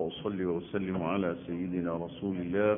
وأصلي وأسلم على سيدنا رسول الله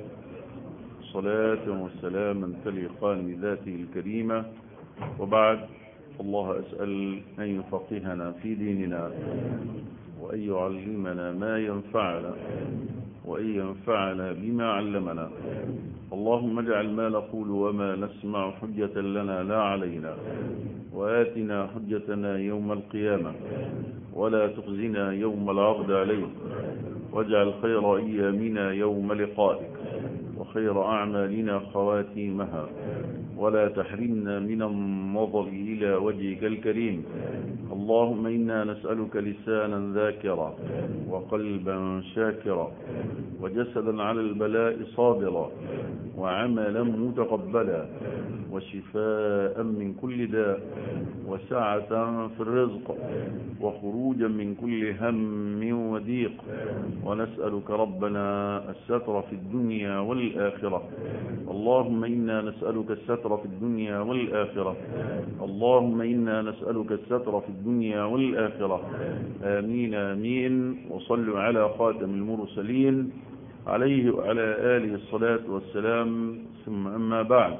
صلاة وسلاما تليقان بذاته الكريمة وبعد الله أسأل أن يفقهنا في ديننا وأن يعلمنا ما ينفعنا وأن ينفعنا بما علمنا اللهم اجعل ما نقول وما نسمع حجة لنا لا علينا وآتنا حجتنا يوم القيامة ولا تخزنا يوم العرض عليك واجعل خير أيامنا يوم لقائك وخير أعمالنا خواتيمها ولا تحرمنا من النظر إلى وجهك الكريم اللهم إنا نسألك لسانا ذاكرا وقلبا شاكرا وجسدا على البلاء صابرا وعملا متقبلا وشفاء من كل داء وسعة في الرزق وخروجا من كل هم وضيق ونسألك ربنا الستر في الدنيا والآخرة اللهم إنا نسألك الستر في الدنيا والآخرة اللهم إنا نسألك الستر في الدنيا والآخرة آمين آمين وصلوا على خاتم المرسلين عليه وعلى آله الصلاة والسلام ثم أما بعد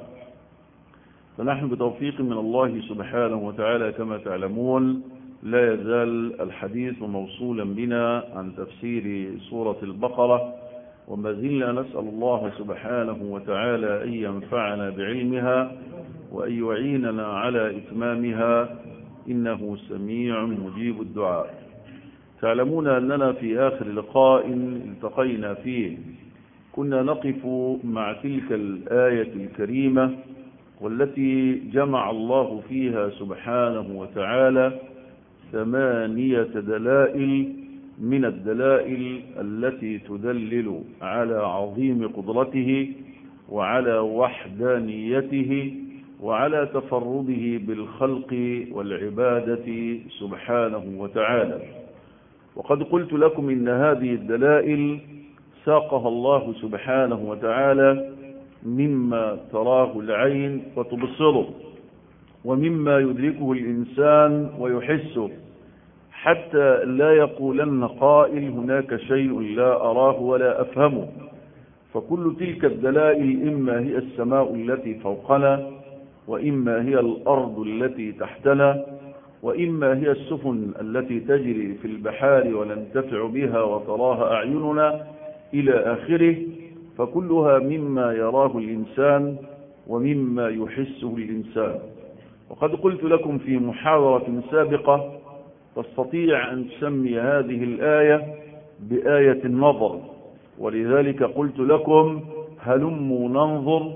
فنحن بتوفيق من الله سبحانه وتعالى كما تعلمون لا يزال الحديث موصولا بنا عن تفسير سورة البقرة وما زلنا نسأل الله سبحانه وتعالى أن ينفعنا بعلمها وأن يعيننا على إتمامها إنه سميع مجيب الدعاء تعلمون أننا في آخر لقاء التقينا فيه كنا نقف مع تلك الآية الكريمة والتي جمع الله فيها سبحانه وتعالى ثمانية دلائل من الدلائل التي تدلل على عظيم قدرته وعلى وحدانيته وعلى تفرده بالخلق والعبادة سبحانه وتعالى وقد قلت لكم إن هذه الدلائل ساقها الله سبحانه وتعالى مما تراه العين وتبصره ومما يدركه الإنسان ويحسه حتى لا يقولن قائل هناك شيء لا أراه ولا أفهمه فكل تلك الدلائل إما هي السماء التي فوقنا وإما هي الأرض التي تحتنا وإما هي السفن التي تجري في البحار وننتفع بها وتراها أعيننا إلى آخره فكلها مما يراه الإنسان ومما يحسه الإنسان وقد قلت لكم في محاورة سابقة تستطيع أن تسمي هذه الآية بآية النظر ولذلك قلت لكم هلموا ننظر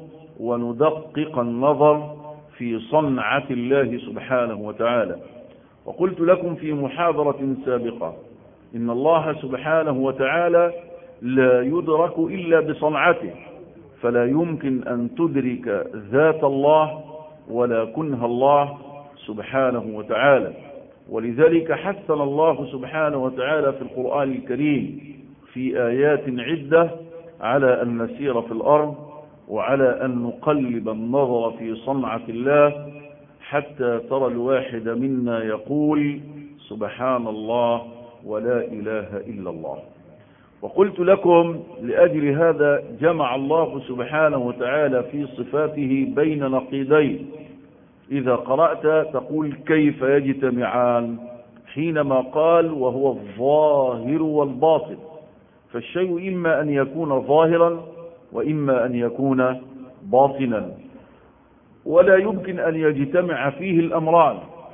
وندقق النظر في صنعة الله سبحانه وتعالى وقلت لكم في محاضرة سابقة إن الله سبحانه وتعالى لا يدرك إلا بصنعته فلا يمكن أن تدرك ذات الله ولا كنه الله سبحانه وتعالى ولذلك حثنا الله سبحانه وتعالى في القرآن الكريم في آيات عدة على أن نسير في الأرض وعلى أن نقلب النظر في صنعة الله حتى ترى الواحد منا يقول سبحان الله ولا إله إلا الله وقلت لكم لأجل هذا جمع الله سبحانه وتعالى في صفاته بين نقيضين إذا قرأت تقول كيف يجتمعان حينما قال وهو الظاهر والباطن فالشيء إما أن يكون ظاهرا وإما أن يكون باطنا ولا يمكن أن يجتمع فيه الأمران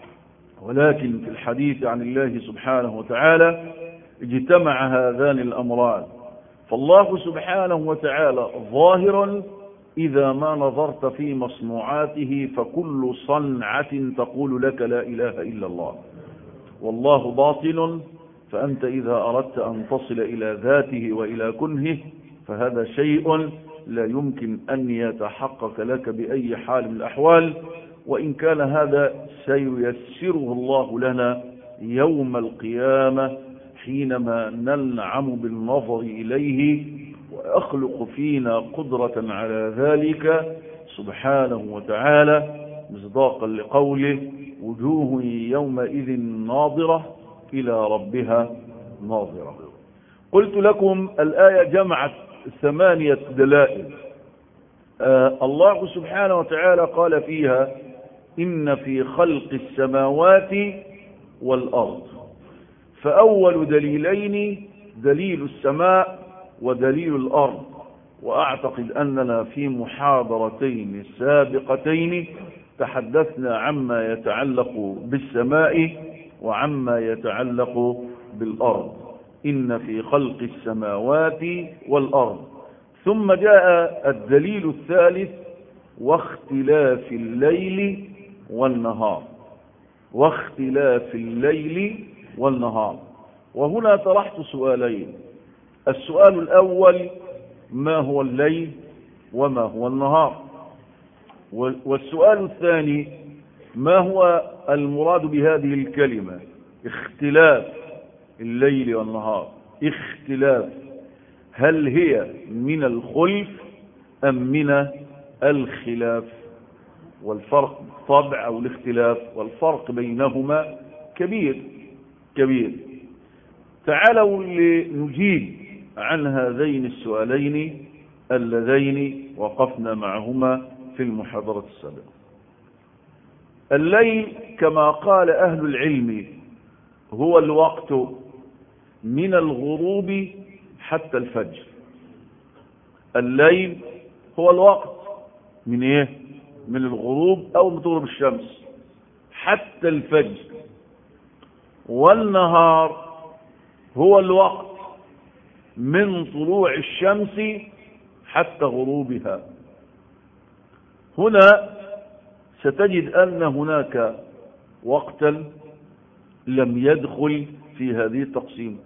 ولكن في الحديث عن الله سبحانه وتعالى اجتمع هذان الأمران فالله سبحانه وتعالى ظاهرا إذا ما نظرت في مصنوعاته فكل صنعة تقول لك لا إله إلا الله والله باطن فأنت إذا أردت أن تصل إلى ذاته وإلى كنهه فهذا شيء لا يمكن أن يتحقق لك بأي حال من الأحوال وإن كان هذا سييسره الله لنا يوم القيامة حينما ننعم بالنظر إليه ويخلق فينا قدرة على ذلك سبحانه وتعالى مصداقا لقوله وجوه يومئذ ناظرة إلى ربها ناظرة قلت لكم الآية جمعت ثمانية دلائل آه الله سبحانه وتعالى قال فيها إن في خلق السماوات والأرض فأول دليلين دليل السماء ودليل الأرض وأعتقد أننا في محاضرتين سابقتين تحدثنا عما يتعلق بالسماء وعما يتعلق بالأرض إن في خلق السماوات والأرض ثم جاء الدليل الثالث واختلاف الليل والنهار واختلاف الليل والنهار وهنا طرحت سؤالين السؤال الأول ما هو الليل وما هو النهار والسؤال الثاني ما هو المراد بهذه الكلمة اختلاف الليل والنهار اختلاف هل هي من الخلف أم من الخلاف والفرق طبع أو الاختلاف والفرق بينهما كبير كبير تعالوا لنجيب عن هذين السؤالين اللذين وقفنا معهما في المحاضرة السابقة الليل كما قال أهل العلم هو الوقت من الغروب حتى الفجر الليل هو الوقت من ايه من الغروب او من تغرب الشمس حتى الفجر والنهار هو الوقت من طلوع الشمس حتى غروبها هنا ستجد أن هناك وقتا لم يدخل في هذه التقسيم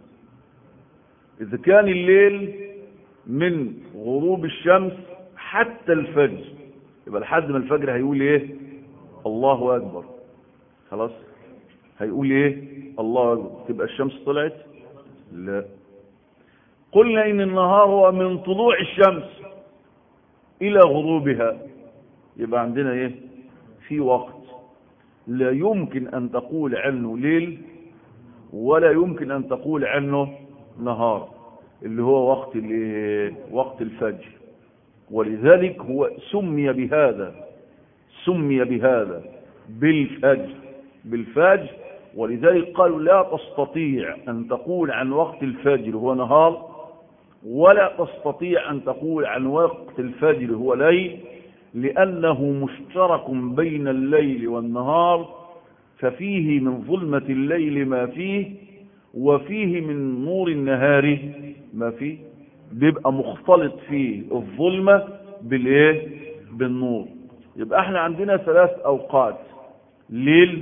إذا كان الليل من غروب الشمس حتى الفجر يبقى لحد ما الفجر هيقول ايه الله أكبر خلاص هيقول ايه الله أكبر تبقى الشمس طلعت لا قلنا إن النهار هو من طلوع الشمس إلى غروبها يبقى عندنا ايه في وقت لا يمكن أن تقول عنه ليل ولا يمكن أن تقول عنه نهار اللي هو وقت وقت الفجر ولذلك هو سمي بهذا سمي بهذا بالفجر بالفجر ولذلك قالوا لا تستطيع أن تقول عن وقت الفجر هو نهار ولا تستطيع أن تقول عن وقت الفجر هو ليل لأنه مشترك بين الليل والنهار ففيه من ظلمة الليل ما فيه وفيه من نور النهار ما فيه بيبقى مختلط فيه الظلمة بالايه بالنور يبقى احنا عندنا ثلاث اوقات ليل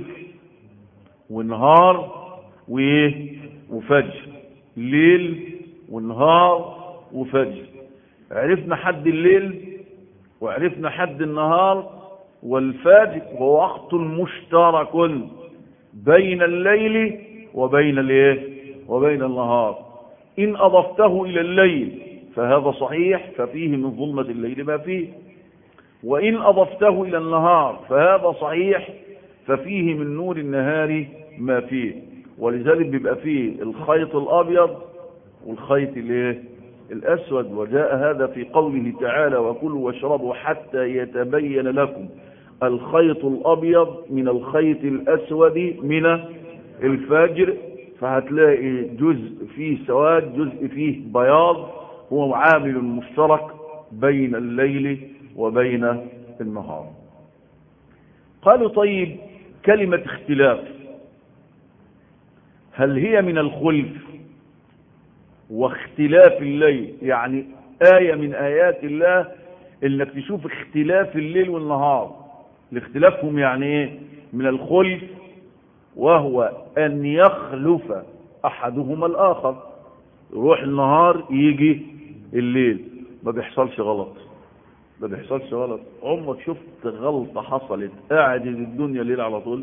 ونهار وايه وفجر ليل ونهار وفجر عرفنا حد الليل وعرفنا حد النهار والفجر هو وقت مشترك بين الليل وبين الايه وبين النهار ان اضفته الى الليل فهذا صحيح ففيه من ظلمة الليل ما فيه وان اضفته الى النهار فهذا صحيح ففيه من نور النهار ما فيه ولذلك بيبقى فيه الخيط الابيض والخيط الايه الاسود وجاء هذا في قوله تعالى وكلوا واشربوا حتى يتبين لكم الخيط الابيض من الخيط الاسود من الفجر فهتلاقي جزء فيه سواد جزء فيه بياض هو عامل مشترك بين الليل وبين النهار قالوا طيب كلمة اختلاف هل هي من الخلف واختلاف الليل يعني آية من آيات الله انك تشوف اختلاف الليل والنهار لاختلافهم يعني ايه من الخلف وهو ان يخلف احدهما الاخر يروح النهار يجي الليل ما بيحصلش غلط ما بيحصلش غلط عمرك شفت غلطة حصلت قاعد الدنيا ليل على طول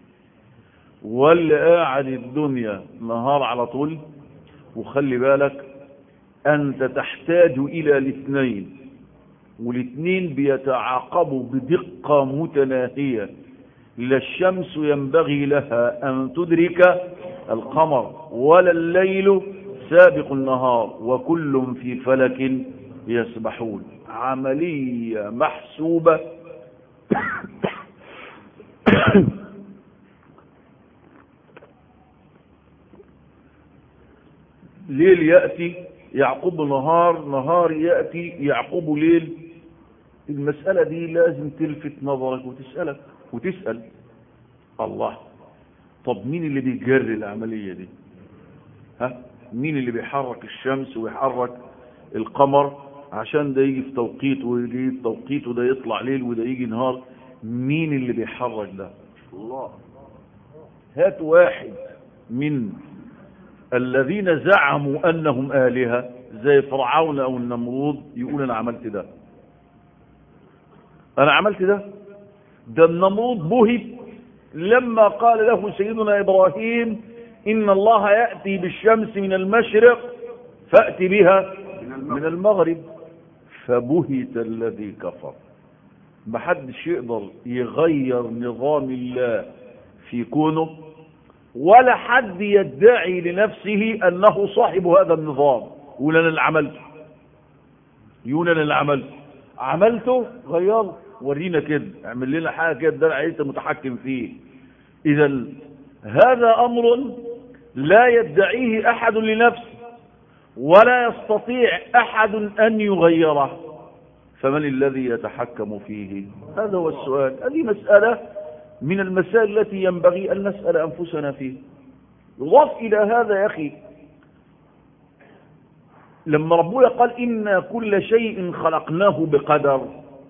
ولا قاعد الدنيا نهار على طول وخلي بالك انت تحتاج الى الاثنين والاثنين بيتعاقبوا بدقة متناهية لا الشمس ينبغي لها أن تدرك القمر ولا الليل سابق النهار وكل في فلك يسبحون عملية محسوبة ليل يأتي يعقب نهار نهار يأتي يعقب ليل المسألة دي لازم تلفت نظرك وتسألك وتسأل الله طب مين اللي بيجري العملية دي ها مين اللي بيحرك الشمس ويحرك القمر عشان ده يجي في توقيت ويجي في توقيت وده يطلع ليل وده يجي نهار مين اللي بيحرك ده الله هات واحد من الذين زعموا أنهم آلهة زي فرعون أو النمرود يقول أنا عملت ده أنا عملت ده ده النمرود بهت لما قال له سيدنا إبراهيم إن الله يأتي بالشمس من المشرق فأتي بها من المغرب فبهت الذي كفر محدش يقدر يغير نظام الله في كونه ولا حد يدعي لنفسه أنه صاحب هذا النظام يقول أنا اللي عملته يقول أنا اللي عملته عملته غيره ورينا كده اعمل لنا حاجة كده ده انت متحكم فيه إذا هذا أمر لا يدعيه أحد لنفسه ولا يستطيع أحد أن يغيره فمن الذي يتحكم فيه هذا هو السؤال هذه مسألة من المسائل التي ينبغي أن نسأل أنفسنا فيه يضاف إلى هذا يا أخي لما ربنا قال إن كل شيء خلقناه بقدر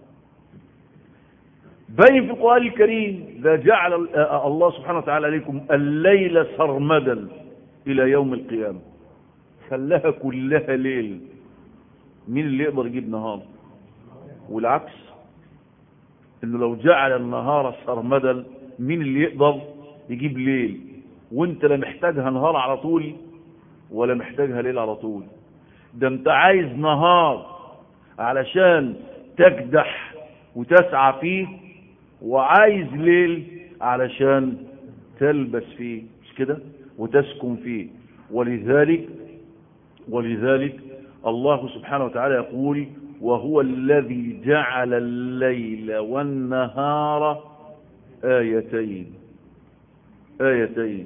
بين في القرآن الكريم ذا جعل الله سبحانه وتعالى عليكم الليل سرمدا إلى يوم القيامة خلاها كلها ليل مين اللي يقدر يجيب نهار والعكس انه لو جعل النهار سرمدا مين اللي يقدر يجيب ليل وانت لا محتاجها نهار على طول ولا محتاجها ليل على طول ده انت عايز نهار علشان تكدح وتسعى فيه وعايز ليل علشان تلبس فيه مش كده وتسكن فيه ولذلك ولذلك الله سبحانه وتعالى يقول وهو الذي جعل الليل والنهار آيتين آيتين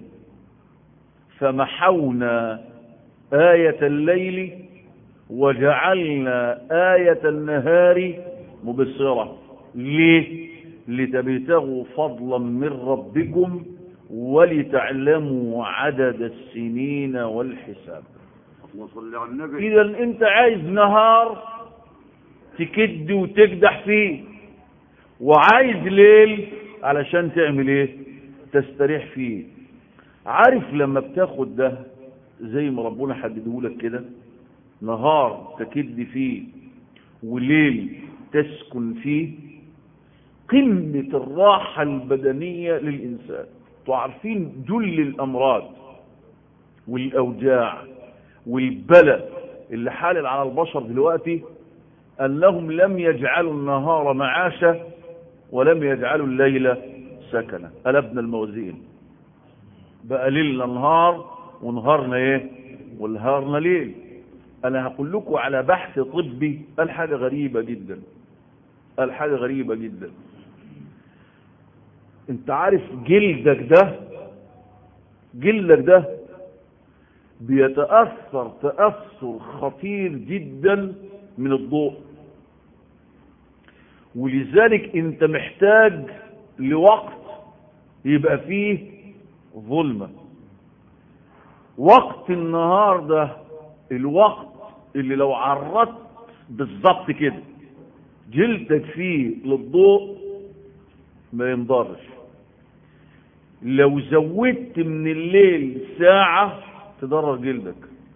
فمحونا آية الليل وجعلنا آية النهار مبصرة ليه لتبتغوا فضلا من ربكم ولتعلموا عدد السنين والحساب إذا أنت عايز نهار تكد وتكدح فيه وعايز ليل علشان تعمل ايه تستريح فيه عارف لما بتاخد ده زي ما ربنا حدده لك كده نهار تكد فيه وليل تسكن فيه قمة الراحة البدنية للإنسان تعرفين جل الأمراض والأوجاع والبلاء اللي حالل على البشر دلوقتي أنهم لم يجعلوا النهار معاشا ولم يجعلوا الليل سكنا قلبنا الموازين بقى ليلنا نهار ونهارنا ايه ونهارنا ليل انا هقول لكم على بحث طبي قال حاجه غريبه جدا قال حاجه غريبه جدا انت عارف جلدك ده جلدك ده بيتاثر تاثر خطير جدا من الضوء ولذلك انت محتاج لوقت يبقى فيه ظلمة وقت النهار ده الوقت اللي لو عرضت بالظبط كده جلدك فيه للضوء ما ينضرش لو زودت من الليل ساعة تضرر جلدك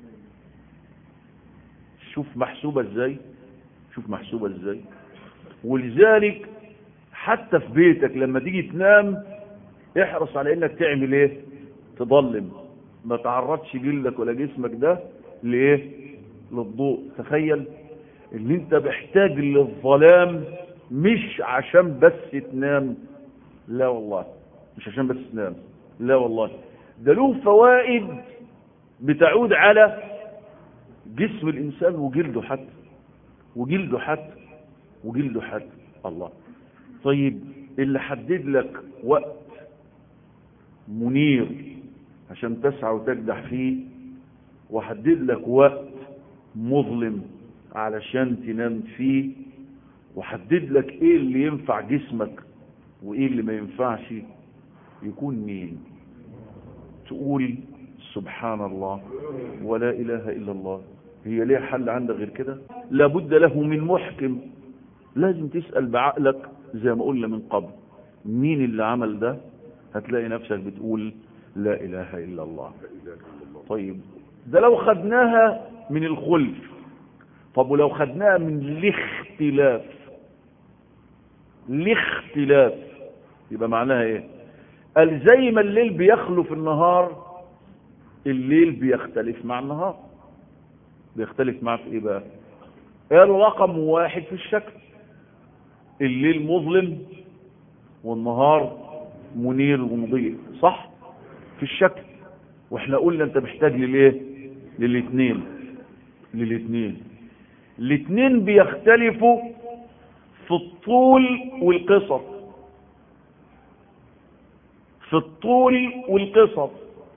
شوف محسوبة ازاي شوف محسوبة ازاي ولذلك حتى في بيتك لما تيجي تنام احرص على انك تعمل ايه تضلم ما تعرضش جلدك ولا جسمك ده لايه للضوء تخيل ان انت محتاج للظلام مش عشان بس تنام لا والله مش عشان بس تنام لا والله ده له فوائد بتعود على جسم الإنسان وجلده حتى وجلده حتى وجلده حتى الله طيب اللي حدد لك وقت منير عشان تسعى وتجدح فيه وحدد لك وقت مظلم علشان تنام فيه وحدد لك ايه اللي ينفع جسمك وايه اللي ما ينفعش يكون مين تقول سبحان الله ولا اله الا الله هي ليه حل عندك غير كده لابد له من محكم لازم تسأل بعقلك زي ما قلنا من قبل مين اللي عمل ده هتلاقي نفسك بتقول لا اله الا الله طيب ده لو خدناها من الخلف طب ولو خدناها من الاختلاف الاختلاف يبقى معناها ايه قال زي ما الليل بيخلف النهار الليل بيختلف مع النهار بيختلف معاه في ايه بقى قالوا رقم واحد في الشكل الليل مظلم والنهار منير ومضيء صح في الشكل واحنا قلنا انت محتاج للايه للاثنين للاثنين الاثنين بيختلفوا في الطول والقصر في الطول والقصر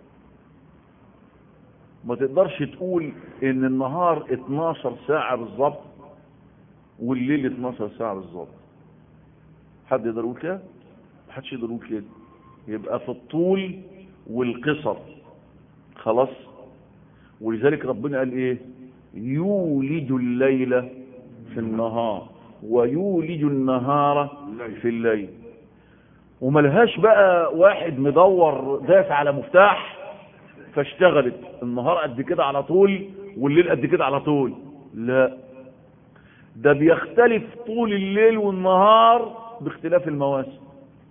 ما تقدرش تقول ان النهار 12 ساعة بالظبط والليل 12 ساعة بالظبط حد يقدر يقول كده محدش يقدر يقول كده يبقى في الطول والقصر خلاص ولذلك ربنا قال ايه يولج الليل في النهار ويولج النهار في الليل وملهاش بقى واحد مدور داس على مفتاح فاشتغلت النهار قد كده على طول والليل قد كده على طول لا ده بيختلف طول الليل والنهار باختلاف المواسم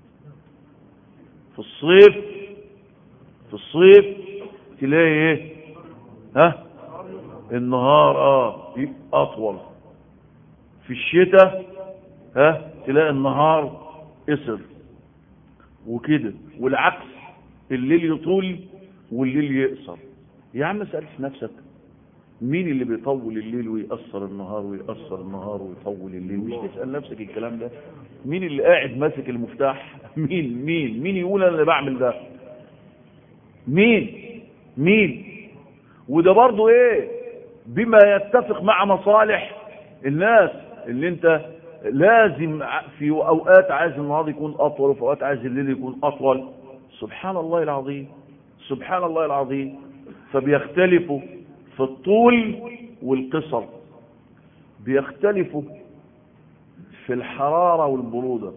في الصيف في الصيف تلاقي ايه ها النهار اه اطول في الشتاء ها تلاقي النهار قصر وكده والعكس الليل يطول والليل يقصر يا عم سألش نفسك مين اللي بيطول الليل ويقصر النهار ويقصر النهار ويطول الليل مش تسأل نفسك الكلام ده مين اللي قاعد ماسك المفتاح مين مين مين يقول انا اللي بعمل ده مين مين وده برضو ايه بما يتفق مع مصالح الناس اللي انت لازم في اوقات عايز النهار يكون اطول وفي اوقات عايز الليل يكون اطول سبحان الله العظيم سبحان الله العظيم فبيختلفوا في الطول والقصر بيختلفوا في الحرارة والبرودة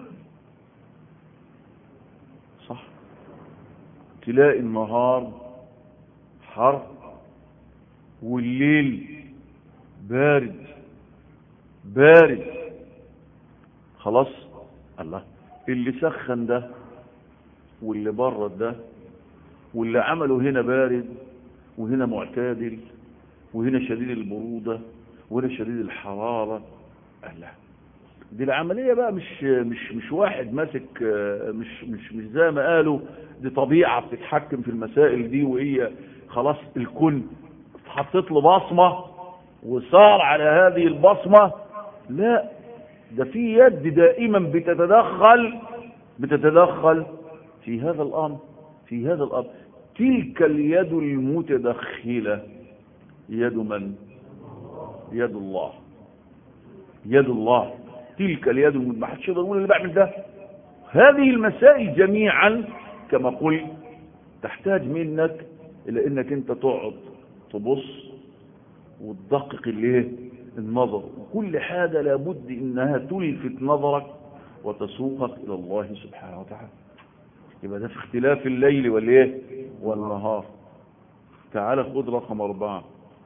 صح تلاقي النهار حر والليل بارد بارد خلاص الله اللي سخن ده واللي برد ده واللي عمله هنا بارد وهنا معتدل وهنا شديد البرودة وهنا شديد الحرارة الله دي العملية بقى مش مش مش واحد ماسك مش مش مش زي ما قالوا دي طبيعة بتتحكم في المسائل دي وهي خلاص الكل حطيت له بصمة وصار على هذه البصمة لا ده في يد دائما بتتدخل بتتدخل في هذا الأمر في هذا الأمر تلك اليد المتدخلة يد من يد الله يد الله تلك اليد ما حدش يقدر يقول اللي بعمل ده هذه المسائل جميعا كما قلت تحتاج منك الى انك انت تقعد تبص وتدقق الايه النظر وكل حاجه لابد انها تلفت نظرك وتسوقك الى الله سبحانه وتعالى يبقى ده في اختلاف الليل والايه والنهار تعال خد رقم أربعة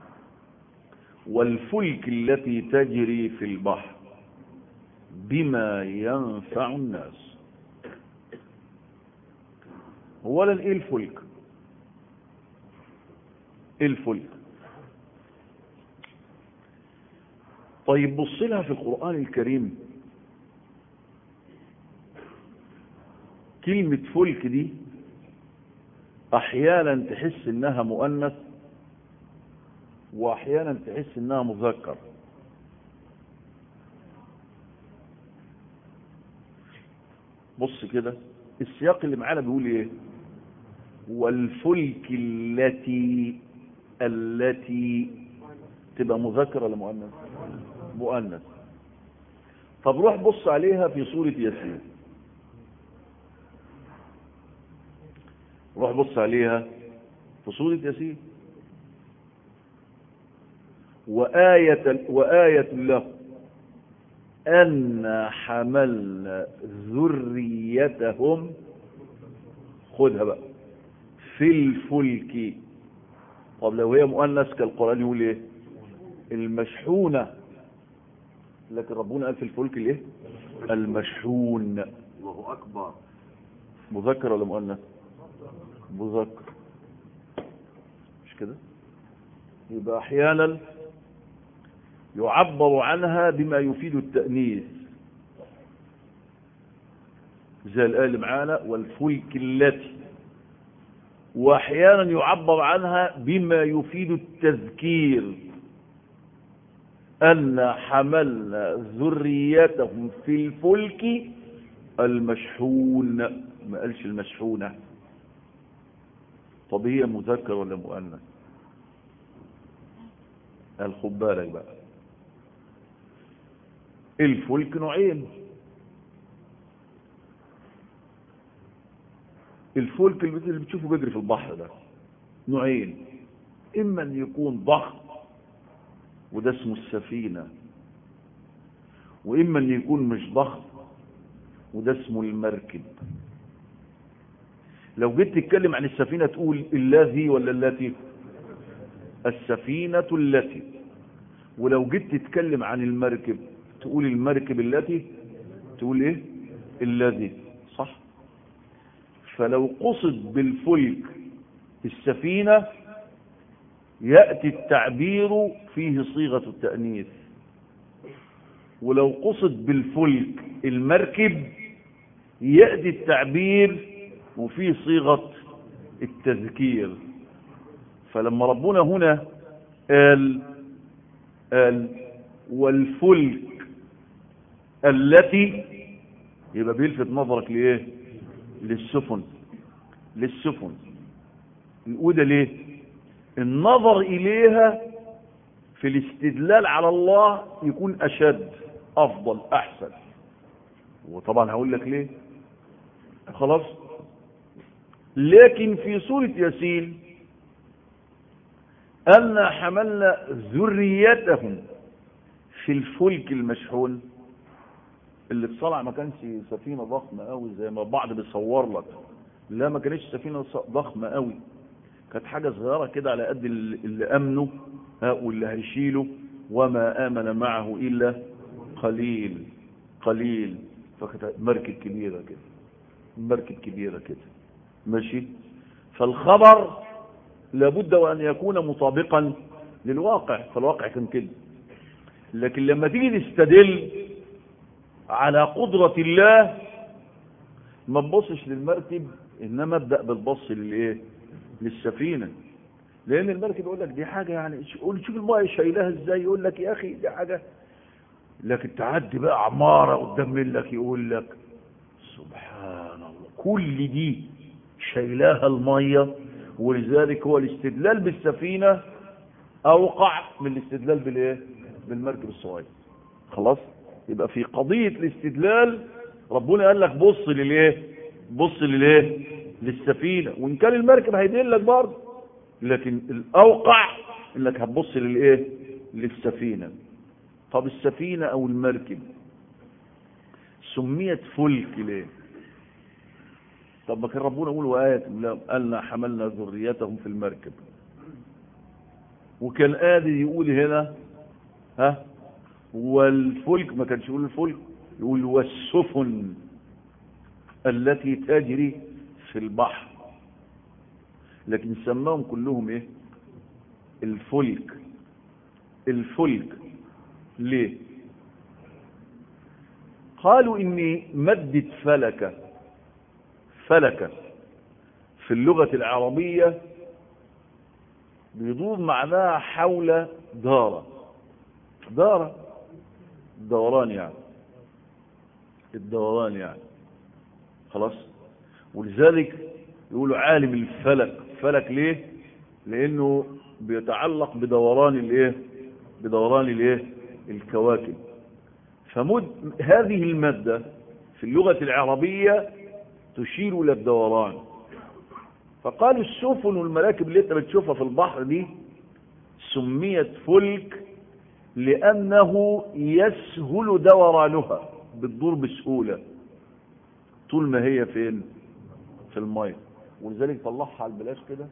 والفلك التي تجري في البحر بما ينفع الناس اولا ايه الفلك ايه الفلك طيب بص لها في القرآن الكريم كلمة فلك دي احيانا تحس انها مؤنث واحيانا تحس انها مذكر بص كده السياق اللي معانا بيقول ايه والفلك التي التي تبقى مذكر ولا مؤنث مؤنث طب روح بص عليها في سورة ياسين روح بص عليها في سورة ياسين وآية, وآية له أن حملنا ذريتهم خدها بقى في الفلك طب لو هي مؤنث كالقرآن يقول ايه المشحونة لكن ربنا قال في الفلك الايه المشحون الله أكبر مذكر ولا مؤنث مذكر مش كده يبقى احيانا يعبر عنها بما يفيد التأنيث زي الآية اللي معانا والفلك التي واحيانا يعبر عنها بما يفيد التذكير أن حملنا ذريتهم في الفلك المشحون ما قالش المشحونة طب هي مذكر ولا مؤنث قال خد بالك بقى الفلك نوعين الفلك اللي بتشوفه بيجري في البحر ده نوعين اما ان يكون ضخم وده اسمه السفينة واما ان يكون مش ضخم وده اسمه المركب لو جيت تتكلم عن السفينة تقول الذي ولا التي السفينة التي ولو جيت تتكلم عن المركب تقول المركب التي تقول ايه الذي صح فلو قصد بالفلك السفينة يأتي التعبير فيه صيغة التأنيث ولو قصد بالفلك المركب يأتي التعبير وفيه صيغة التذكير فلما ربنا هنا قال قال والفلك التي يبقى بيلفت نظرك لإيه للسفن للسفن وده ليه النظر إليها في الاستدلال على الله يكون أشد أفضل أحسن وطبعا هقول لك ليه خلاص لكن في سورة ياسين أن حملنا ذريتهم في الفلك المشحون اللي اتصلع ما كانش سفينة ضخمة قوي زي ما البعض بيصور لك لا ما كانتش سفينة ضخمة قوي كانت حاجة صغيرة كده على قد اللي أمنوا واللي هيشيله وما آمن معه إلا قليل قليل فكانت مركب كبيرة كده مركب كبيرة كده ماشي فالخبر لابد وأن يكون مطابقا للواقع فالواقع كان كده لكن لما تيجي تستدل على قدرة الله ما تبصش للمركب انما ابدأ بالبص للايه للسفينة لان المركب يقول لك دي حاجة يعني قول شوف الماء شايلها ازاي يقول لك يا اخي دي حاجة لكن تعدي بقى عمارة قدام منك يقول لك سبحان الله كل دي شايلاها المية ولذلك هو الاستدلال بالسفينة اوقع من الاستدلال بالايه بالمركب الصغير خلاص يبقى في قضية الاستدلال ربنا قال لك بص للايه بص للايه للسفينة وان كان المركب هيدلك برضه لكن الاوقع انك هتبص للايه للسفينة طب السفينة او المركب سميت فلك ليه طب ما كان ربنا يقول وآية قالنا حملنا ذريتهم في المركب وكان قادر يقول هنا ها والفلك ما كانش يقول الفلك يقول والسفن التي تجري في البحر لكن سماهم كلهم ايه الفلك الفلك ليه قالوا اني مدة فلكة فلكة في اللغة العربية بيدور معناها حول دارة دارة دوران يعني الدوران يعني خلاص ولذلك يقولوا عالم الفلك فلك ليه لانه بيتعلق بدوران الايه بدوران الايه الكواكب فمد هذه المادة في اللغة العربية تشير الى الدوران فقالوا السفن والمراكب اللي انت بتشوفها في البحر دي سميت فلك لانه يسهل دورانها بتدور بسهولة طول ما هي فين في المية ولذلك طلعها على البلاش كده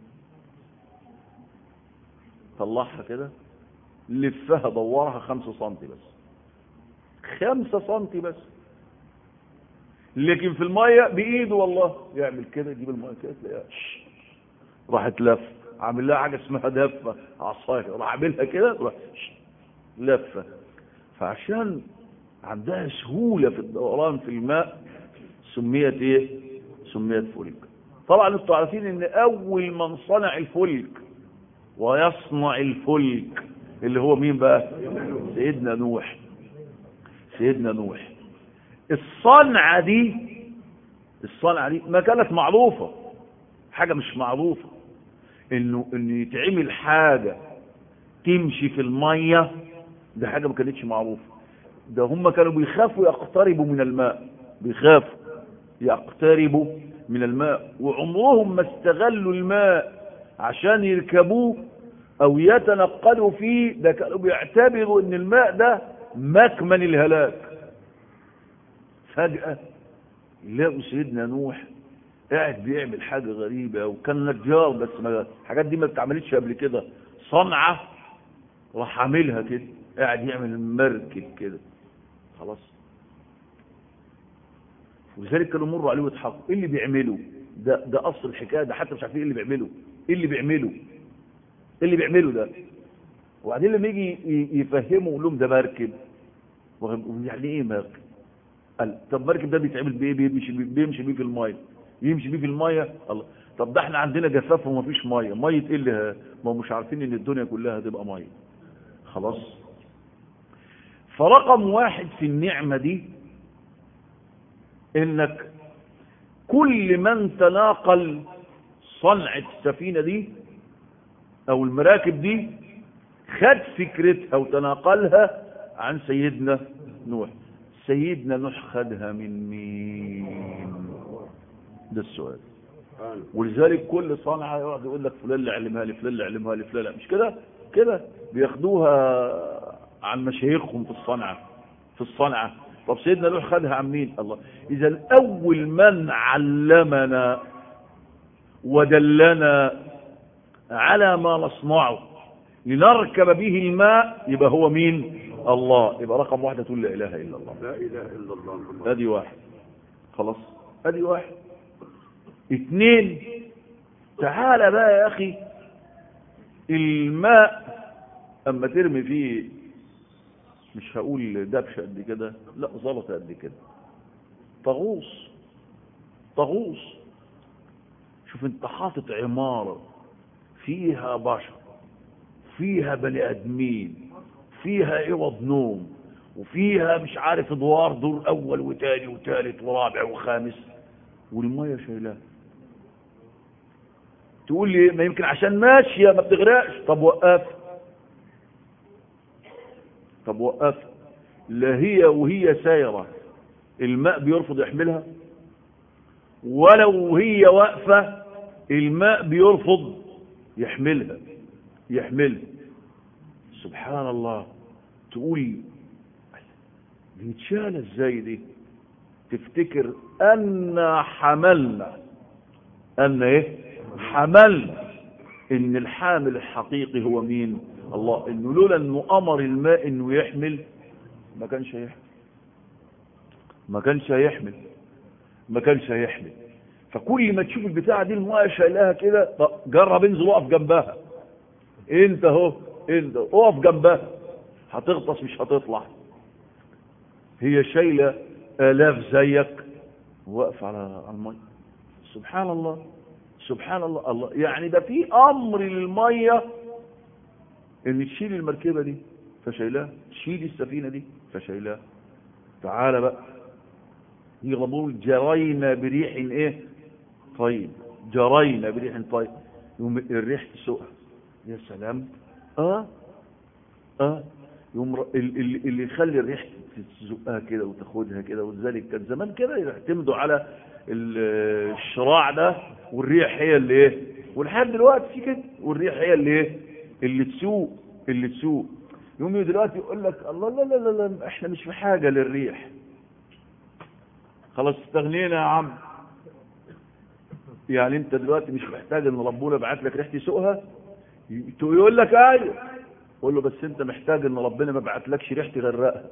طلعها كده لفها دورها خمسة سنتي بس خمسة سنتي بس لكن في المية بإيده والله يعمل كده يجيب المية كده تلاقيها راحت لف عامل لها حاجة اسمها دفة عصاية راح عاملها كده راح لفة فعشان عندها سهولة في الدوران في الماء سميت ايه سميت فلك طبعا انتوا عارفين ان اول من صنع الفلك ويصنع الفلك اللي هو مين بقى سيدنا نوح سيدنا نوح الصنعة دي الصنعة دي ما كانت معروفة حاجة مش معروفة انه ان يتعمل حاجة تمشي في المية ده حاجة ما كانتش معروفة ده هم كانوا بيخافوا يقتربوا من الماء بيخافوا يقتربوا من الماء وعمرهم ما استغلوا الماء عشان يركبوه او يتنقلوا فيه ده كانوا بيعتبروا ان الماء ده مكمن الهلاك فجأة لقوا سيدنا نوح قاعد بيعمل حاجة غريبة وكان نجار بس ما الحاجات دي ما بتعملتش قبل كده صنعة راح عاملها كده قاعد يعمل مركب كده خلاص ولذلك كانوا مروا عليه ويضحكوا ايه اللي بيعمله ده ده اصل الحكايه ده حتى مش عارفين ايه اللي بيعمله ايه اللي بيعمله ايه اللي بيعمله ده وبعدين لما يجي يفهموا يقول لهم ده مركب يعني ايه مركب قال طب مركب ده بيتعمل بايه بيمشي بيمشي بيه في الميه يمشي بيه في الميه الله طب ده احنا عندنا جفاف وما فيش ميه ميه ايه اللي ما مش عارفين ان الدنيا كلها هتبقى ميه خلاص فرقم واحد في النعمة دي انك كل من تناقل صنعة السفينة دي او المراكب دي خد فكرتها وتناقلها عن سيدنا نوح سيدنا نوح خدها من مين ده السؤال ولذلك كل صانعة يقعد يقول لك فلان اللي علمها لي فلان اللي علمها لي فلان مش كده كده بياخدوها عن مشايخهم في الصنعة في الصنعة طب سيدنا نوح خدها عن مين الله اذا اول من علمنا ودلنا على ما نصنعه لنركب به الماء يبقى هو مين الله يبقى رقم واحدة تقول لا اله الا الله لا اله الا الله محمد ادي واحد خلاص ادي واحد اثنين تعالى بقى يا اخي الماء اما ترمي فيه مش هقول دبشه قد كده لا زلطه قد كده طغوص طغوص شوف انت حاطط عماره فيها بشر فيها بني ادمين فيها عوض نوم وفيها مش عارف ادوار دور اول وتاني وتالت ورابع وخامس والميه شايلاه تقول لي ما يمكن عشان ماشيه ما بتغرقش طب وقف طب وقف لا هي وهي سايره الماء بيرفض يحملها ولو هي واقفه الماء بيرفض يحملها يحملها سبحان الله تقول دي متشاله ازاي دي تفتكر ان حملنا ان ايه حملنا ان الحامل الحقيقي هو مين الله انه لولا انه امر الماء انه يحمل ما كانش هيحمل ما كانش هيحمل ما كانش هيحمل فكل ما تشوف البتاعه دي الماء شايلها كده طب جرب انزل اقف جنبها انت اهو انت اقف جنبها هتغطس مش هتطلع هي شايله الاف زيك واقف على على الميه سبحان الله سبحان الله الله يعني ده في امر للميه ان تشيل المركبه دي فشايلها تشيل السفينه دي فشايلها تعالى بقى يغضون جرينا بريح ايه طيب جرينا بريح طيب يوم الريح تسوقها يا سلام اه اه يوم ر- ال- ال- اللي يخلي الريح تزقها كده وتاخدها كده ولذلك كان زمان كده يعتمدوا على ال- الشراع ده والريح هي اللي ايه ولحد دلوقتي في كده والريح هي اللي ايه اللي تسوق اللي تسوق يوم دلوقتي يقول لك الله لا لا لا لا احنا مش في حاجه للريح خلاص استغنينا يا عم يعني انت دلوقتي مش محتاج ان ربنا يبعت لك ريح تسوقها يقول لك ايوه قول له بس انت محتاج ان ربنا ما بعتلكش ريح تغرقها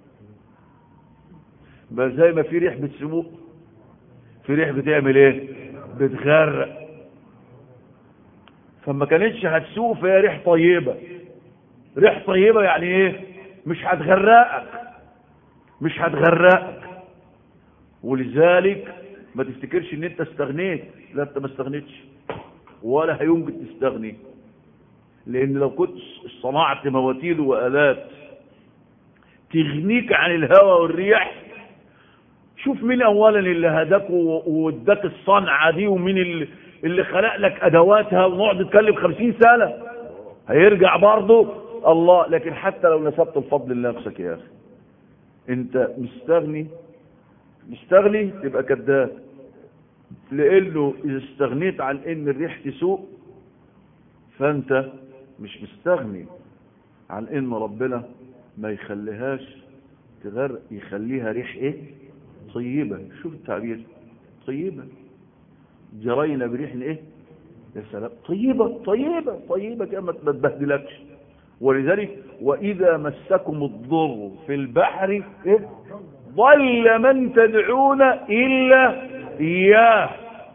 بس زي ما في ريح بتسوق في ريح بتعمل ايه بتغرق فما كانتش هتسوق فهي ريح طيبه ريح طيبه يعني ايه مش هتغرقك مش هتغرقك ولذلك ما تفتكرش ان انت استغنيت لا انت ما استغنيتش ولا هيمكن تستغني لان لو كنت صنعت مواتير والات تغنيك عن الهواء والريح شوف مين اولا اللي هداك و- واداك الصنعه دي ومين اللي, اللي خلق لك ادواتها ونقعد نتكلم خمسين سنه هيرجع برضه الله لكن حتى لو نسبت الفضل لنفسك يا اخي انت مستغني مستغني تبقى كذاب لانه اذا استغنيت عن ان الريح تسوق فانت مش مستغني عن ان ربنا ما يخليهاش تغرق يخليها ريح ايه طيبة شوف التعبير طيبة جرينا بريح ايه يا سلام طيبة طيبة طيبة كما ما تبهدلكش ولذلك وإذا مسكم الضر في البحر إيه؟ ضل من تدعون إلا إياه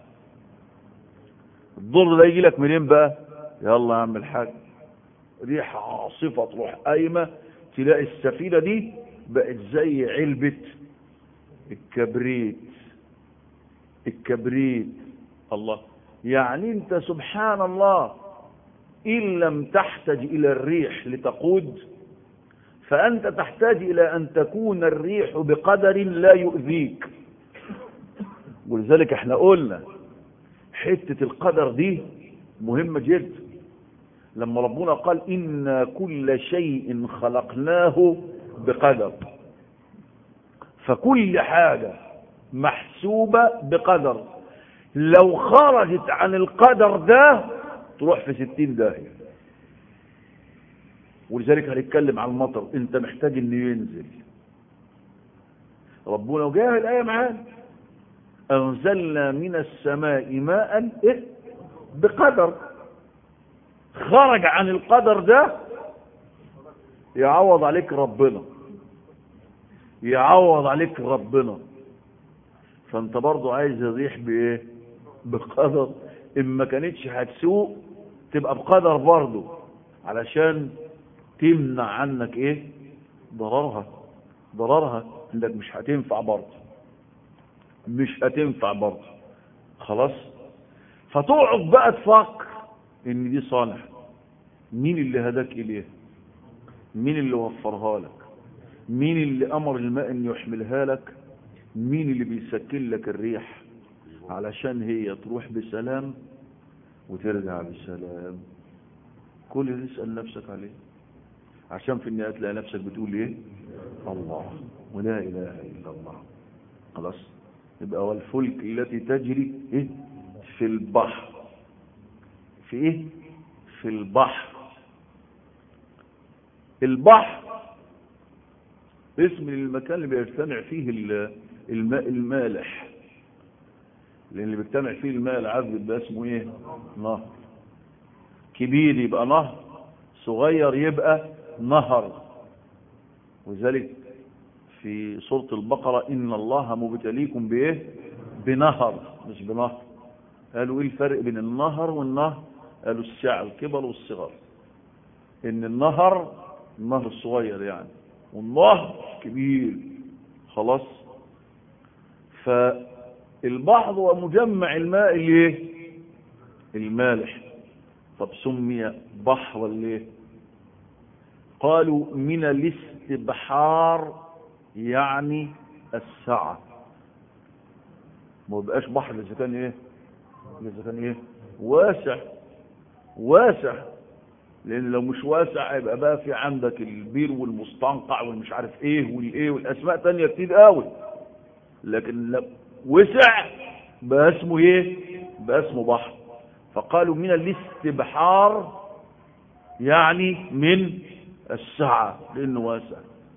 الضر ده يجي لك منين بقى يلا يا عم الحاج ريح عاصفة تروح قايمة تلاقي السفينة دي بقت زي علبة الكبريت الكبريت الله يعني انت سبحان الله ان لم تحتج الى الريح لتقود فانت تحتاج الى ان تكون الريح بقدر لا يؤذيك ولذلك احنا قلنا حتة القدر دي مهمة جدا لما ربنا قال إن كل شيء خلقناه بقدر فكل حاجة محسوبة بقدر لو خرجت عن القدر ده تروح في ستين داهية ولذلك هنتكلم عن المطر انت محتاج انه ينزل ربنا وجاه الآية معانا أنزلنا من السماء ماء إيه؟ بقدر خرج عن القدر ده يعوض عليك ربنا يعوض عليك ربنا فانت برضو عايز الريح بايه بقدر ان ما كانتش هتسوق تبقى بقدر برضو علشان تمنع عنك ايه ضررها ضررها انك مش هتنفع برضو مش هتنفع برضو خلاص فتقعد بقى تفكر ان دي صالح مين اللي هداك اليه مين اللي وفرها لك مين اللي امر الماء ان يحملها لك مين اللي بيسكن لك الريح علشان هي تروح بسلام وترجع بسلام كل اللي اسال نفسك عليه عشان في النهايه تلاقي نفسك بتقول ايه الله ولا اله الا الله خلاص يبقى والفلك التي تجري ايه في البحر في ايه في البحر البحر اسم المكان اللي بيجتمع فيه الماء المالح لان اللي بيجتمع فيه الماء العذب يبقى اسمه ايه نهر كبير يبقى نهر صغير يبقى نهر وذلك في سورة البقرة إن الله مبتليكم بإيه بنهر مش بنهر قالوا إيه الفرق بين النهر والنهر قالوا السعة الكبر والصغر إن النهر النهر الصغير يعني والنهر كبير خلاص فالبحر هو مجمع الماء اللي المالح طب سمي بحرا ليه قالوا من الاستبحار يعني السعة ما بقاش بحر اذا كان ايه اذا كان ايه واسع واسع لان لو مش واسع يبقى بقى في عندك البير والمستنقع والمش عارف ايه والايه والاسماء تانية كتير قوي لكن لو وسع بقى اسمه ايه بقى اسمه بحر فقالوا من الاستبحار يعني من السعة لانه واسع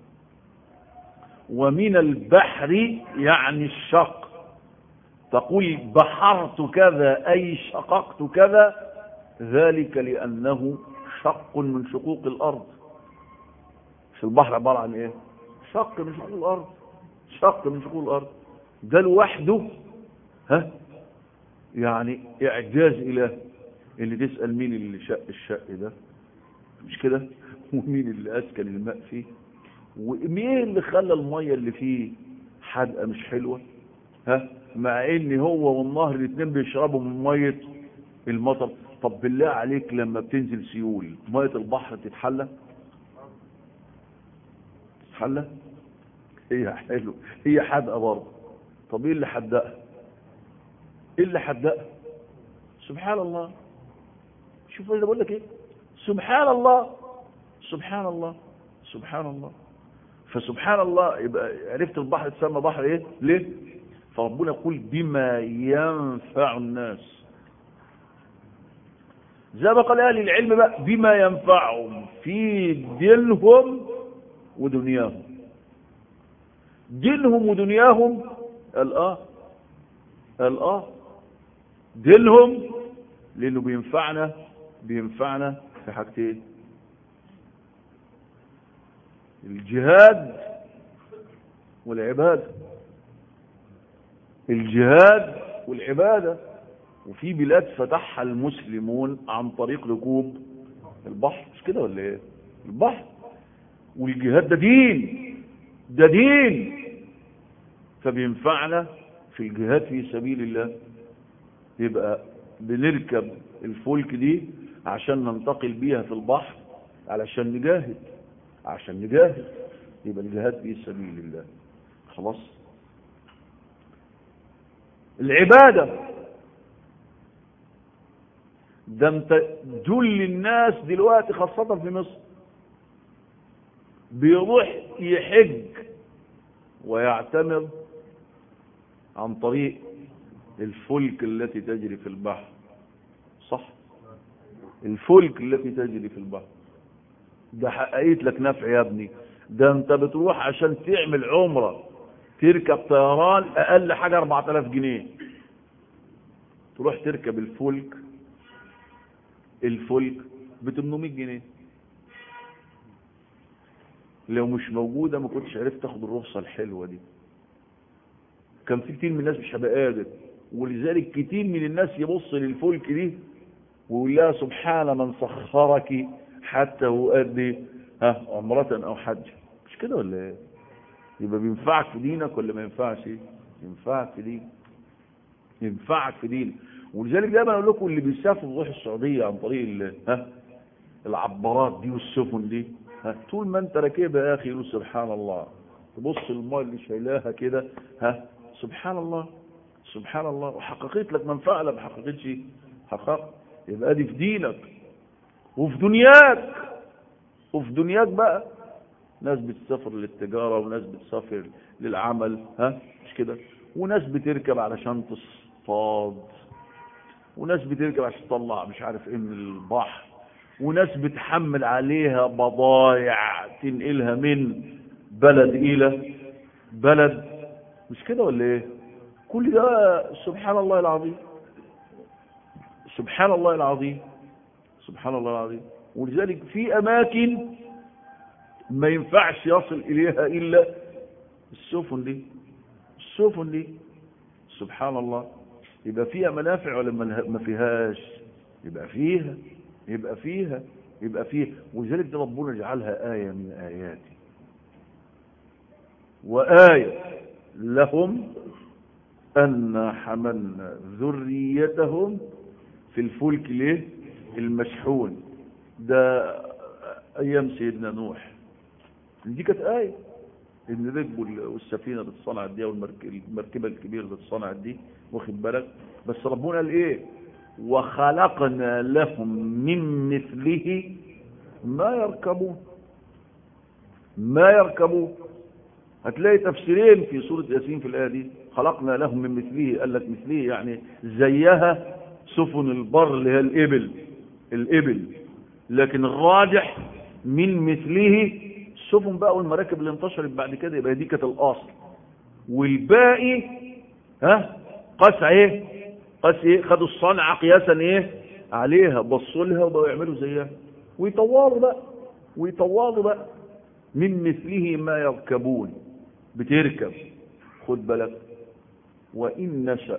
ومن البحر يعني الشق تقول بحرت كذا أي شققت كذا ذلك لأنه شق من شقوق الأرض مش البحر عبارة عن إيه شق من شقوق الأرض شق من شقوق الأرض ده لوحده ها يعني إعجاز إله اللي تسأل مين اللي شق الشق ده مش كده ومين اللي أسكن الماء فيه ومين اللي خلى المية اللي فيه حدقة مش حلوة ها مع ان هو والنهر الاثنين بيشربوا من مية المطر طب بالله عليك لما بتنزل سيول مية البحر تتحلى تتحلى هي حلو هي حدقة برضه طب ايه اللي حدقها ايه اللي حدقها سبحان الله شوف انا بقول لك ايه سبحان الله سبحان الله سبحان الله فسبحان الله يبقى عرفت البحر تسمى بحر ايه ليه فربنا يقول بما ينفع الناس زي ما قال اهل العلم بقى بما ينفعهم في دينهم ودنياهم دينهم ودنياهم قال اه قال اه دينهم لانه بينفعنا بينفعنا في حاجتين الجهاد والعبادة الجهاد والعبادة وفي بلاد فتحها المسلمون عن طريق ركوب البحر مش كده ولا ايه البحر والجهاد ده دين ده دين فبينفعنا في الجهاد في سبيل الله يبقى بنركب الفلك دي عشان ننتقل بيها في البحر علشان نجاهد عشان نجاهد يبقى الجهاد في سبيل الله خلاص العبادة ده انت جل الناس دلوقتي خاصة في مصر بيروح يحج ويعتمر عن طريق الفلك التي تجري في البحر صح الفلك التي تجري في البحر ده حققت لك نفع يا ابني ده انت بتروح عشان تعمل عمرة تركب طيران اقل حاجة 4000 جنيه تروح تركب الفلك الفلك ب 800 جنيه لو مش موجودة ما كنتش عرفت تاخد الرخصة الحلوة دي كان في كتير من الناس مش هبقى قادر ولذلك كتير من الناس يبص للفلك دي ويقول لها سبحان من سخرك حتى وأدي ها عمرة أو حج مش كده ولا ايه يبقى بينفعك في دينك ولا ما ينفعش ينفعك في دينك ينفعك في دينك ولذلك دايما اقول لكم اللي بيسافر يروح السعوديه عن طريق ال- ها العبارات دي والسفن دي ها طول ما انت راكبها يا اخي يقول سبحان الله تبص الماء اللي شايلاها كده ها سبحان الله سبحان الله وحققت لك منفعه لا ما حققتش حقق يبقى دي في دينك وفي دنياك وفي دنياك بقى ناس بتسافر للتجارة وناس بتسافر للعمل ها مش كده وناس بتركب علشان تصطاد وناس بتركب عشان تطلع مش عارف ايه من البحر وناس بتحمل عليها بضايع تنقلها من بلد الى بلد مش كده ولا ايه كل ده سبحان الله العظيم سبحان الله العظيم سبحان الله العظيم ولذلك في اماكن ما ينفعش يصل اليها الا السفن دي السفن دي سبحان الله يبقى فيها منافع ولا ما ما فيهاش يبقى فيها يبقى فيها يبقى فيها ولذلك ده ربنا جعلها آية من آياته وآية لهم أن حملنا ذريتهم في الفلك ليه المشحون ده ايام سيدنا نوح دي كانت آية ان ركبوا والسفينة اللي اتصنعت دي والمركبة الكبيرة اللي اتصنعت دي واخد بالك بس ربنا قال ايه وخلقنا لهم من مثله ما يركبون ما يركبون هتلاقي تفسيرين في سورة ياسين في الآية دي خلقنا لهم من مثله قال لك مثله يعني زيها سفن البر اللي هي الإبل الإبل لكن الراجح من مثله السفن بقى والمراكب اللي انتشرت بعد كده يبقى دي كانت الأصل والباقي ها قاس ايه قاس ايه خدوا الصنعة قياسا ايه عليها بصوا لها وبقوا يعملوا زيها ويطوروا بقى ويطوروا بقى من مثله ما يركبون بتركب خد بالك وإن نشأ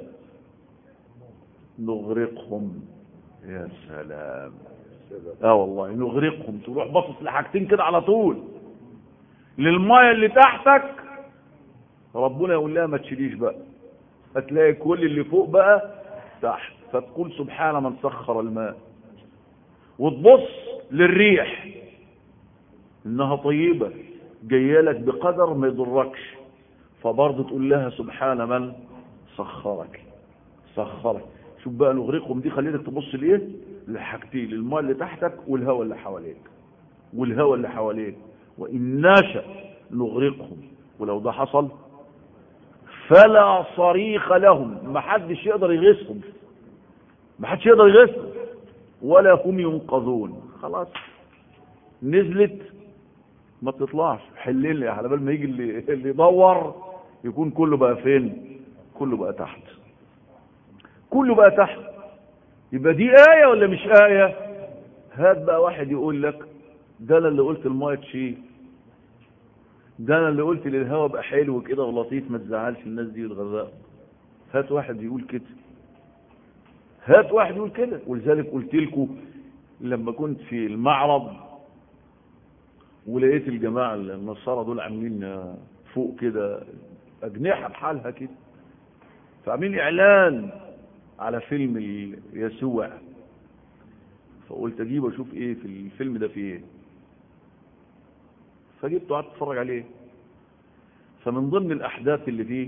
نغرقهم يا سلام اه والله نغرقهم تروح باصص لحاجتين كده على طول للميه اللي تحتك ربنا يقول لها ما تشيليش بقى هتلاقي كل اللي فوق بقى تحت فتقول سبحان من سخر الماء وتبص للريح انها طيبة جايه لك بقدر ما يضركش فبرضه تقول لها سبحان من سخرك سخرك شوف بقى نغرقهم دي خليتك تبص لايه لحاجتين الماء اللي تحتك والهواء اللي حواليك والهواء اللي حواليك وإن نشأ نغرقهم ولو ده حصل فلا صريخ لهم ما حدش يقدر يغيثهم ما حدش يقدر يغيثهم ولا هم ينقذون خلاص نزلت ما بتطلعش حلين لي على بال ما يجي اللي, اللي يدور يكون كله بقى فين كله بقى تحت كله بقى تحت يبقى دي آية ولا مش آية هات بقى واحد يقول لك ده انا اللي قلت المايه تشيل ده انا اللي قلت للهوا بقى حلو كده ولطيف ما تزعلش الناس دي الغذاء هات واحد يقول كده هات واحد يقول كده ولذلك قلت لكم لما كنت في المعرض ولقيت الجماعه النصارى دول عاملين فوق كده اجنحه بحالها كده فعاملين اعلان على فيلم يسوع فقلت اجيب اشوف ايه في الفيلم ده فيه ايه فجبته قعدت اتفرج عليه فمن ضمن الاحداث اللي فيه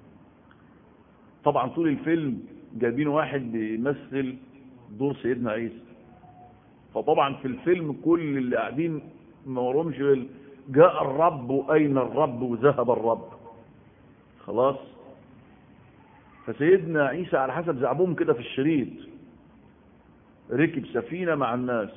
طبعا طول الفيلم جايبين واحد بيمثل دور سيدنا عيسى فطبعا في الفيلم كل اللي قاعدين ما وراهمش جاء الرب واين الرب وذهب الرب خلاص فسيدنا عيسى على حسب زعبهم كده في الشريط ركب سفينة مع الناس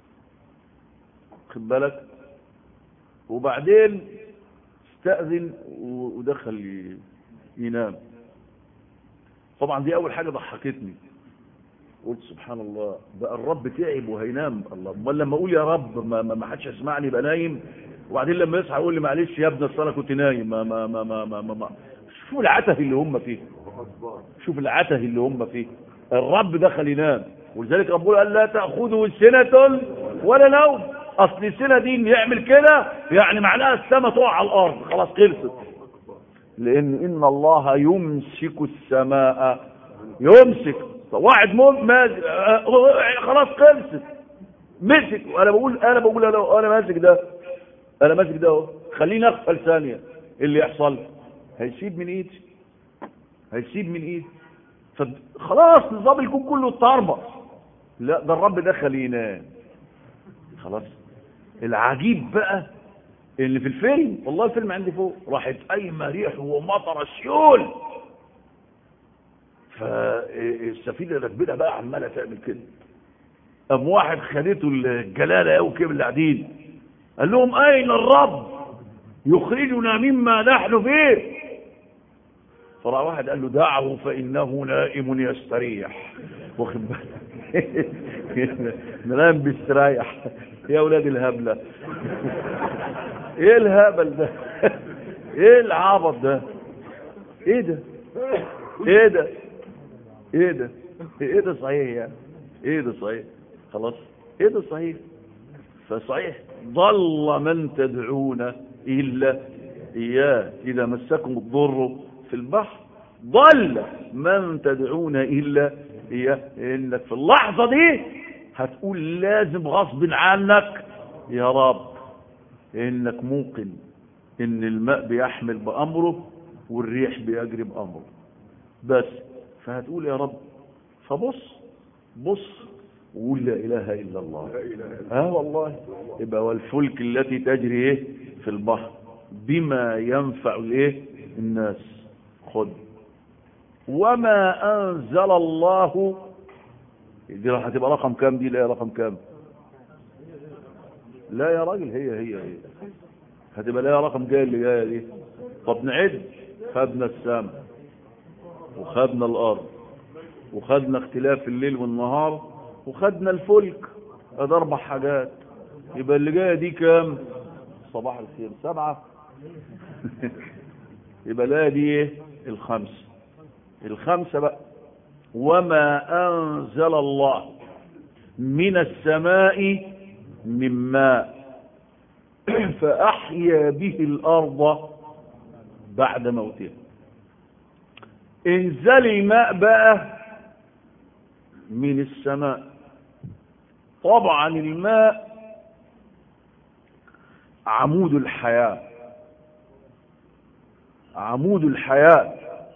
خد بالك وبعدين استأذن ودخل ينام طبعا دي اول حاجة ضحكتني قلت سبحان الله بقى الرب تعب وهينام الله امال لما اقول يا رب ما, ما, ما حدش يسمعني يبقى نايم وبعدين لما يصحى يقول لي معلش يا ابني اصل انا كنت نايم ما ما ما ما, ما, ما, ما. شوف العته اللي هم فيه شوف العته اللي هم فيه الرب دخل ينام ولذلك ربنا قال لا تاخذه سنه ولا نوم اصل السنه دي يعمل كده يعني معناها السماء تقع على الارض خلاص خلصت لان ان الله يمسك السماء يمسك واحد موت ماسك خلاص خلصت مسك وانا بقول انا بقول انا انا ماسك ده انا ماسك ده اهو خليني اغفل ثانيه اللي يحصل هيسيب من ايدي هيسيب من ايدي فخلاص نظام الكون كله اتطربق لا ده الرب دخل ينام خلاص العجيب بقى اللي في الفيلم والله الفيلم عندي فوق راحت قايمه ريح ومطر سيول فالسفينه اللي راكبينها بقى عماله تعمل كده قام واحد خدته الجلاله قوي كده اللي قاعدين قال لهم اين الرب يخرجنا مما نحن فيه فراح واحد قال له دعه فانه نائم يستريح واخد بالك ننام بيستريح يا اولاد الهبله ايه الهبل ده ايه العبط ده ايه ده ايه ده ايه ده ايه ده صحيح يعني ايه ده صحيح خلاص ايه ده صحيح فصحيح ضل من تدعون الا اياه اذا مسكم الضر في البحر ضل من تدعون الا هي انك في اللحظة دي هتقول لازم غصب عنك يا رب انك موقن ان الماء بيحمل بامره والريح بيجري بامره بس فهتقول يا رب فبص بص وقول لا اله الا الله اه والله يبقى والفلك التي تجري ايه في البحر بما ينفع الايه الناس خد وما انزل الله دي راح هتبقى رقم كام دي لا رقم كام لا يا راجل هي هي هي هتبقى لا رقم جاي اللي جايه دي طب نعد خدنا السماء وخدنا الارض وخدنا اختلاف الليل والنهار وخدنا الفلك ادي اربع حاجات يبقى اللي جايه دي كام صباح الخير سبعه يبقى لا دي ايه الخمسه الخمسه بقى وما انزل الله من السماء من ماء فاحيا به الارض بعد موتها انزل الماء بقى من السماء طبعا الماء عمود الحياة عمود الحياة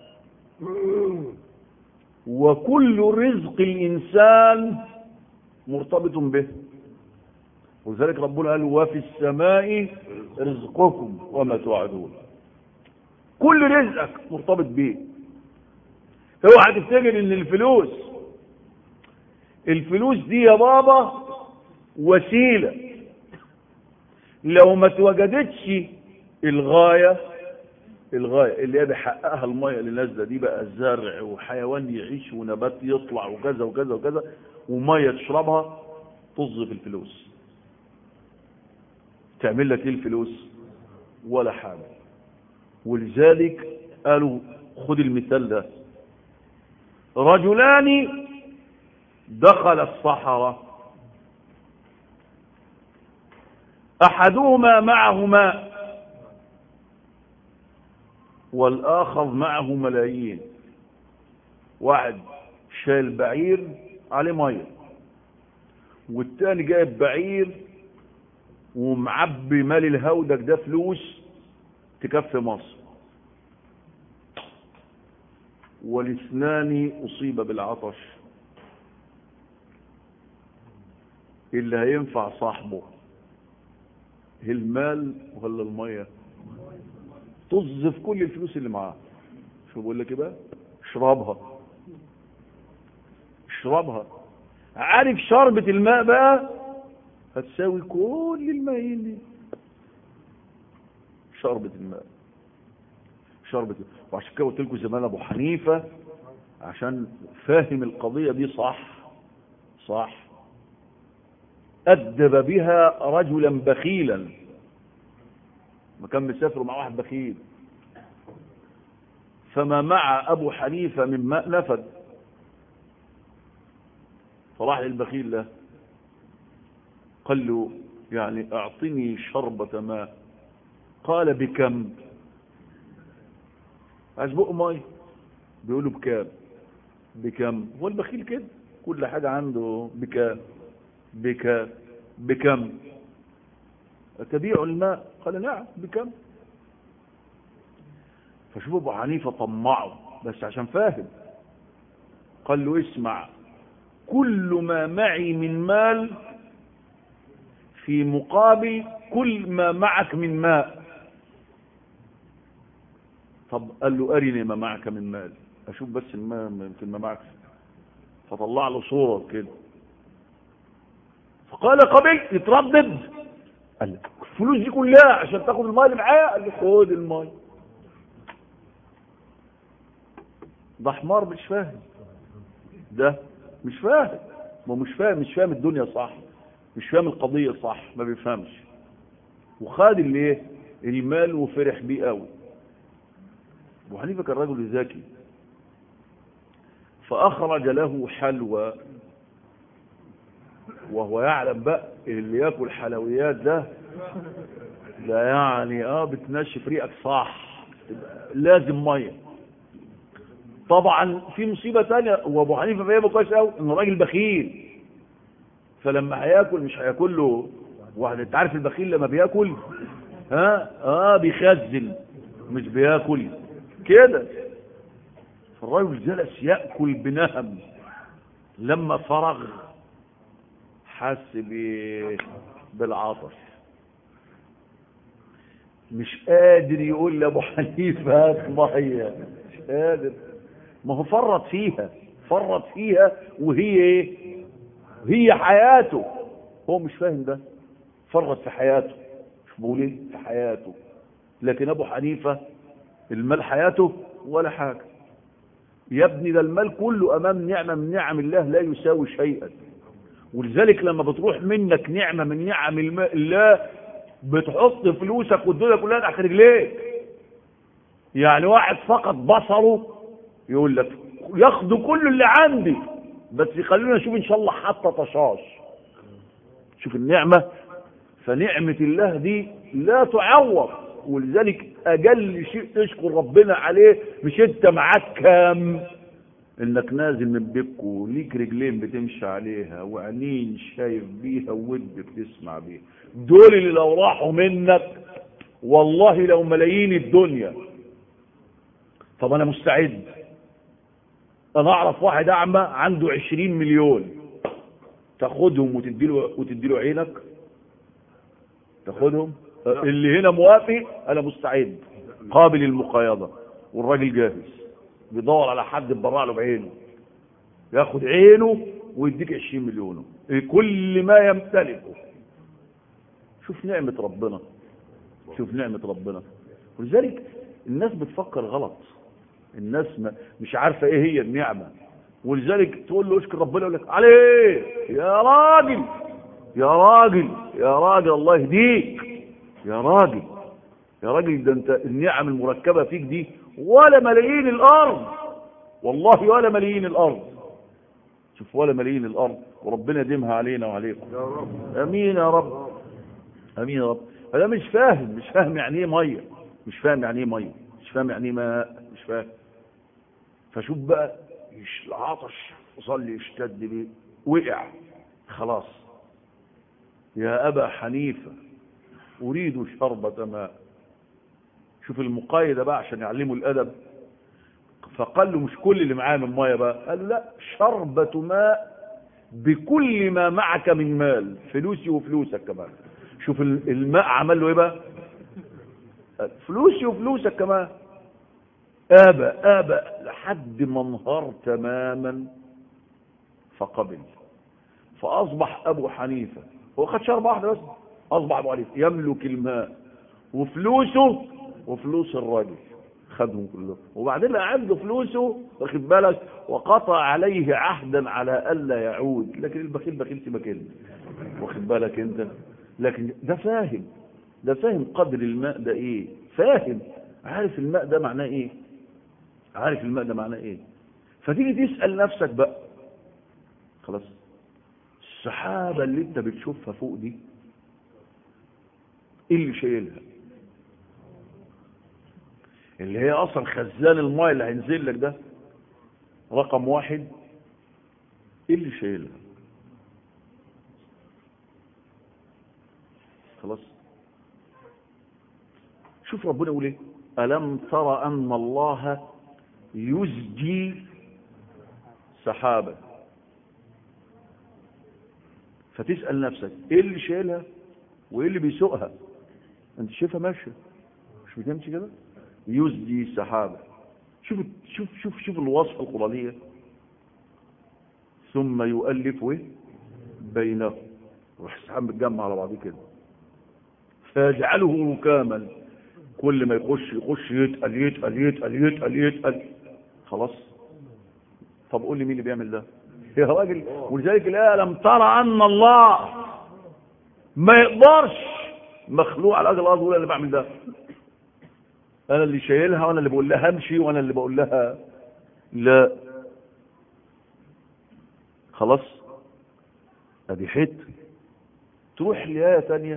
وكل رزق الإنسان مرتبط به ولذلك ربنا قال وفي السماء رزقكم وما توعدون كل رزقك مرتبط بيه اوعى تفتكر ان الفلوس الفلوس دي يا بابا وسيله لو ما توجدتش الغايه الغايه اللي هي بيحققها الميه اللي نازله دي بقى زرع وحيوان يعيش ونبات يطلع وكذا وكذا وكذا وميه تشربها طز في الفلوس تعمل لك ايه الفلوس ولا حاجه ولذلك قالوا خد المثال ده رجلان دخل الصحراء احدهما معه ماء والاخر معه ملايين واحد شايل بعير عليه ميه والتاني جايب بعير ومعبي مال الهودج ده فلوس تكفي مصر والاثنان اصيب بالعطش اللي هينفع صاحبه المال ولا الميه طز في كل الفلوس اللي معاه شو بقول لك ايه بقى اشربها اشربها عارف شربة الماء بقى هتساوي كل الماء دي شربة الماء شربة وعشان كده قلت لكم زمان ابو حنيفة عشان فاهم القضية دي صح صح أدب بها رجلا بخيلا ما كان مسافر مع واحد بخيل فما مع أبو حنيفة من ماء نفد فراح للبخيل له قال له يعني أعطني شربة ماء قال بكم عايز بقه مي بيقولوا بكام بكم هو البخيل كده كل حاجة عنده بكام بكام بكم تبيع الماء قال نعم بكم فشوف ابو حنيفه طمعه بس عشان فاهم قال له اسمع كل ما معي من مال في مقابل كل ما معك من ماء طب قال له ارني ما معك من مال اشوف بس الماء يمكن ما معك فطلع له صوره كده فقال قبلت يتردد قال له الفلوس دي كلها عشان تاخد الماء اللي معايا قال له خد الماء ده حمار مش فاهم ده مش فاهم ما مش فاهم مش فاهم الدنيا صح مش فاهم القضية صح ما بيفهمش وخد الايه المال وفرح بيه قوي ابو حنيفه كان رجل ذكي فاخرج له حلوى وهو يعلم بقى اللي ياكل حلويات ده ده يعني اه بتنشف ريقك صح لازم ميه طبعا في مصيبة تانية وابو حنيفة فاهمه كويس قوي انه راجل بخيل فلما هياكل مش هياكل له واحد انت عارف البخيل لما بياكل ها اه بيخزن مش بياكل كده فالراجل جلس ياكل بنهم لما فرغ حس ب- بالعطش مش قادر يقول لابو حنيفه هات ميه مش قادر ما هو فرط فيها فرط فيها وهي ايه هي حياته هو مش فاهم ده فرط في حياته مش بقول ايه في حياته لكن ابو حنيفه المال حياته ولا حاجه يا ابني ده المال كله امام نعمه من نعم الله لا يساوي شيئا ولذلك لما بتروح منك نعمه من نعم الم- الله بتحط فلوسك والدنيا كلها تحت رجليك يعني واحد فقط بصره يقول لك ياخدوا كل اللي عندي بس يخلونا نشوف ان شاء الله حتى طشاش شوف النعمه فنعمه الله دي لا تعوض ولذلك اجل شيء تشكر ربنا عليه مش انت معاك كام انك نازل من بيتك وليك رجلين بتمشي عليها وعينين شايف بيها وود بتسمع بيها دول اللي لو راحوا منك والله لو ملايين الدنيا طب انا مستعد انا اعرف واحد اعمى عنده عشرين مليون تاخدهم وتديله وتديله عينك تاخدهم اللي هنا موافق انا مستعد قابل المقايضه والراجل جاهز بيدور على حد يبرع له بعينه ياخد عينه ويديك 20 مليون كل ما يمتلكه شوف نعمة ربنا شوف نعمة ربنا ولذلك الناس بتفكر غلط الناس ما مش عارفة ايه هي النعمة ولذلك تقول له اشكر ربنا يقول لك عليه يا راجل يا راجل يا راجل الله يهديك يا راجل يا راجل ده انت النعم المركبة فيك دي ولا ملايين الارض والله ولا ملايين الارض شوف ولا ملايين الارض وربنا يديمها علينا وعليكم يا رب امين يا رب امين يا رب انا مش فاهم مش فاهم يعني ايه ميه مش فاهم يعني ايه ميه مش فاهم يعني ايه ماء مش فاهم فشوف بقى يش- العطش وصل يشتد بيه وقع خلاص يا ابا حنيفه اريد شربة ماء شوف المقايدة بقى عشان يعلموا الادب فقال له مش كل اللي معاه من ميه بقى قال له لا شربة ماء بكل ما معك من مال فلوسي وفلوسك كمان شوف ال- الماء عمل له ايه بقى فلوسي وفلوسك كمان ابى ابى لحد ما انهار تماما فقبل فاصبح ابو حنيفه هو خد شربه واحده بس اصبح ابو حنيفه يملك الماء وفلوسه وفلوس الراجل خدهم كلهم وبعدين لقى عنده فلوسه واخد بالك وقطع عليه عهدا على الا يعود لكن البخيل بخيل سيبك انت واخد بالك انت لكن ده فاهم ده فاهم قدر الماء ده ايه فاهم عارف الماء ده معناه ايه عارف الماء ده معناه ايه فتيجي تسأل نفسك بقى خلاص السحابة اللي انت بتشوفها فوق دي ايه اللي شايلها اللي هي اصلا خزان الماء اللي هينزل لك ده رقم واحد ايه اللي شايلها خلاص شوف ربنا يقول ايه الم ترى ان الله يزجي سحابه فتسال نفسك ايه اللي شايلها وايه اللي بيسوقها انت شايفها ماشيه مش بتمشي كده يزجي سحابه شوف شوف شوف شوف الوصفه القرانيه ثم يؤلف ايه بينهم روح السحاب متجمع على بعضيه كده فيجعله ركاما كل ما يخش يخش يتقل يتقل يتقل يتقل يتقل خلاص طب قول لي مين اللي بيعمل ده يا راجل ولذلك الآية لم ترى أن الله ما يقدرش مخلوق على وجه الأرض ولا اللي بعمل ده أنا اللي شايلها وأنا اللي بقول لها امشي وأنا اللي بقول لها لا خلاص ادي حته تروح لآية تانية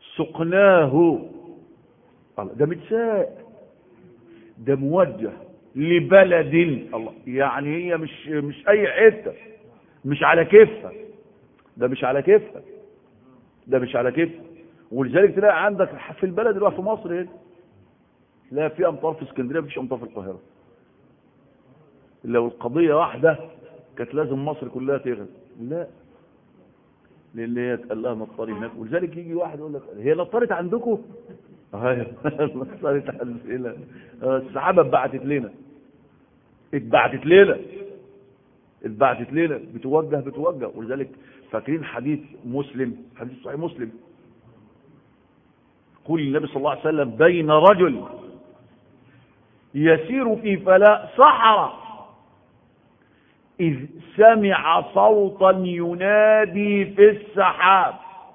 سقناه الله، ده متساء ده موجه لبلد الله يعني هي مش مش اي حته مش على كيفها ده مش على كيفها ده مش على كيفها ولذلك تلاقي عندك في البلد اللي هو في مصر هنا تلاقي في امطار في اسكندريه مفيش امطار في القاهره لو القضيه واحده كانت لازم مصر كلها تغرق لا لان هي اتقال لها نطري هناك ولذلك يجي واحد يقول لك هي نطرت عندكم؟ ايوه نطرت عندنا السحابه اتبعتت لنا اتبعتت لنا اتبعتت لنا بتوجه بتوجه ولذلك فاكرين حديث مسلم حديث صحيح مسلم يقول النبي صلى الله عليه وسلم بين رجل يسير في فلاء صحراء إذ سمع صوتا ينادي في السحاب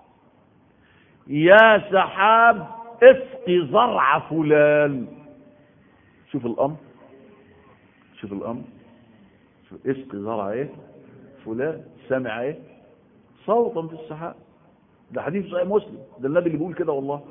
يا سحاب اسق زرع فلان شوف الأمر شوف الأمر شوف اسق زرع ايه فلان سمع ايه صوتا في السحاب ده حديث صحيح مسلم ده النبي اللي بيقول كده والله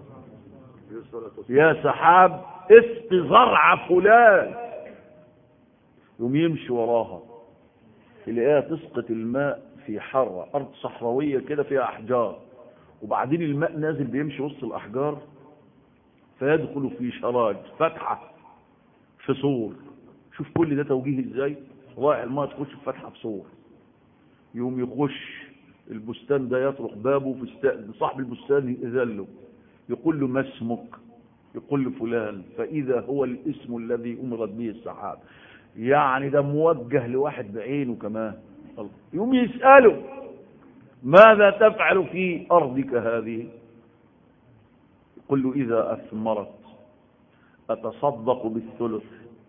يا سحاب اسق زرع فلان يوم يمشي وراها يلاقيها تسقط الماء في حرة أرض صحراوية كده فيها أحجار وبعدين الماء نازل بيمشي وسط الأحجار فيدخل في شراج فتحة في سور شوف كل ده توجيه ازاي رايح الماء تخش في فتحة في سور يوم يخش البستان ده يطرق بابه في است... صاحب البستان يأذن له يقول له ما اسمك يقول له فلان فإذا هو الاسم الذي أمرت به السحاب يعني ده موجه لواحد بعينه كمان يوم يسأله ماذا تفعل في أرضك هذه يقول له إذا أثمرت أتصدق بالثلث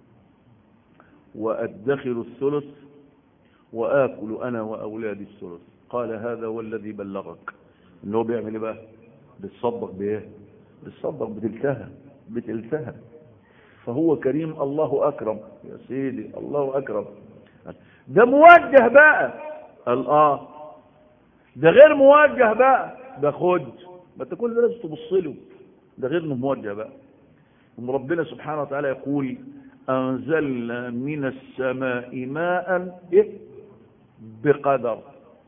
وأدخر الثلث وآكل أنا وأولادي الثلث قال هذا هو الذي بلغك إن هو بيعمل إيه بقى بتصدق بإيه بتصدق بتلتها بتلتها فهو كريم الله أكرم يا سيدي الله أكرم ده موجه بقى قال آه ده غير موجه بقى ده خد ما انت كل ده لازم تبص له ده غير انه موجه بقى ثم ربنا سبحانه وتعالى يقول أنزلنا من السماء ماء إيه؟ بقدر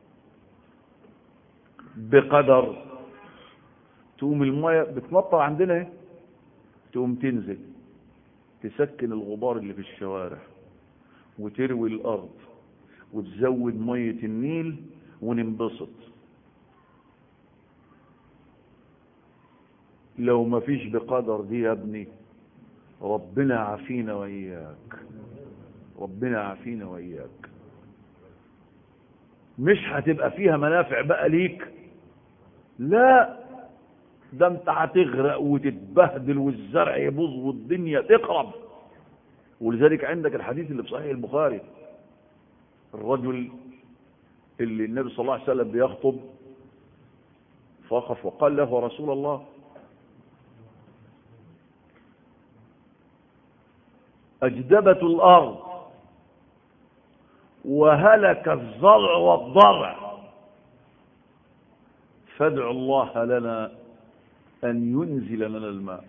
بقدر تقوم الماء بتمطر عندنا ايه تقوم تنزل تسكن الغبار اللي في الشوارع وتروي الأرض وتزود مية النيل وننبسط لو ما فيش بقدر دي يا ابني ربنا عافينا وإياك ربنا عافينا وإياك مش هتبقى فيها منافع بقى ليك لا ده انت هتغرق وتتبهدل والزرع يبوظ والدنيا تقرب ولذلك عندك الحديث اللي في صحيح البخاري الرجل اللي النبي صلى الله عليه وسلم بيخطب فوقف وقال له رسول الله أجدبت الأرض وهلك الزرع والضرع فادعوا الله لنا أن ينزل لنا الماء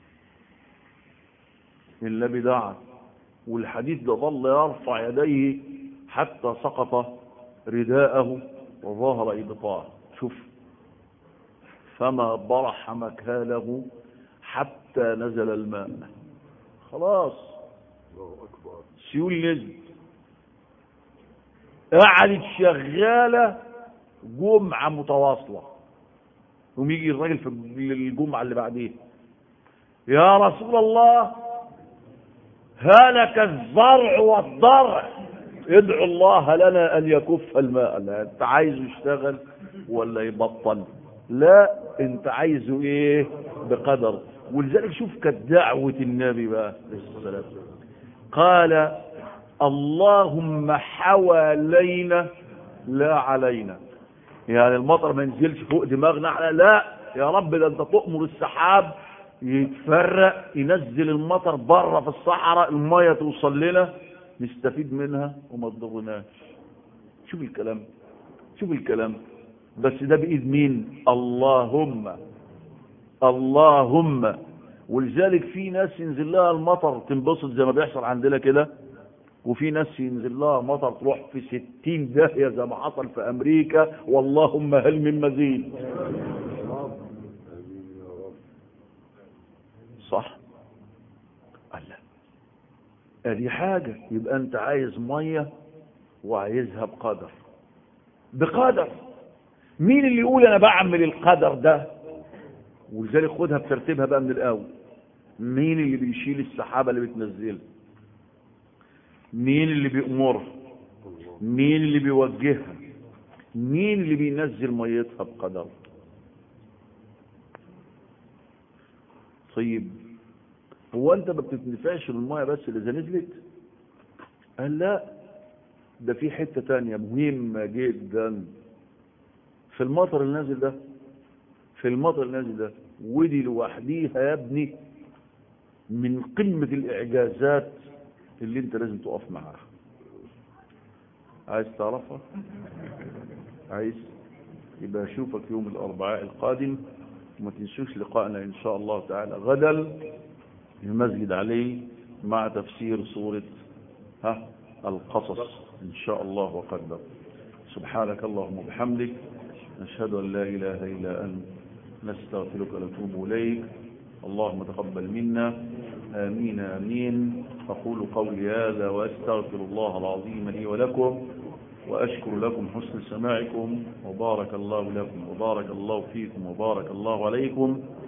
النبي دعا والحديث ده ظل يرفع يديه حتى سقط رداءه وظهر إبطاه شوف فما برح مكانه حتى نزل الماء خلاص سيول نزل قعدت شغالة جمعة متواصلة يقوم يجي الراجل في الجمعة اللي بعديه يا رسول الله هلك الزرع والضرع ادعو الله لنا ان يكف الماء لا انت عايزه يشتغل ولا يبطل لا انت عايزه ايه بقدر ولذلك شوف كانت دعوة النبي بقى عليه الصلاة قال اللهم حوالينا لا علينا يعني المطر ما ينزلش فوق دماغنا احنا لا يا رب ده انت تؤمر السحاب يتفرق ينزل المطر بره في الصحراء المية توصل لنا نستفيد منها وما تضرناش شوف الكلام شوف الكلام بس ده بإيد مين اللهم اللهم ولذلك في ناس ينزل لها المطر تنبسط زي ما بيحصل عندنا كده وفي ناس ينزل لها مطر تروح في ستين داهية زي ما حصل في أمريكا واللهم هل من مزيد صح الله ادي حاجة يبقى انت عايز مية وعايزها بقدر بقدر مين اللي يقول انا بعمل القدر ده ولذلك خدها بترتيبها بقى من الاول مين اللي بيشيل السحابة اللي بتنزلها مين اللي بيأمرها مين اللي بيوجهها مين اللي بينزل ميتها بقدر طيب هو انت ما بتتنفعش بالميه بس اللي اذا نزلت قال لا ده في حته تانية مهمه جدا في المطر اللي نازل ده في المطر اللي نازل ده ودي لوحديها يا ابني من قمه الاعجازات اللي انت لازم تقف معاها عايز تعرفها عايز يبقى اشوفك يوم الاربعاء القادم وما تنسوش لقائنا ان شاء الله تعالى غدا المسجد عليه مع تفسير سورة ها القصص ان شاء الله وقدر سبحانك اللهم وبحمدك نشهد ان لا اله الا انت نستغفرك ونتوب اليك اللهم تقبل منا آمين آمين أقول قولي هذا وأستغفر الله العظيم لي ولكم وأشكر لكم حسن سماعكم وبارك الله لكم وبارك الله فيكم وبارك الله عليكم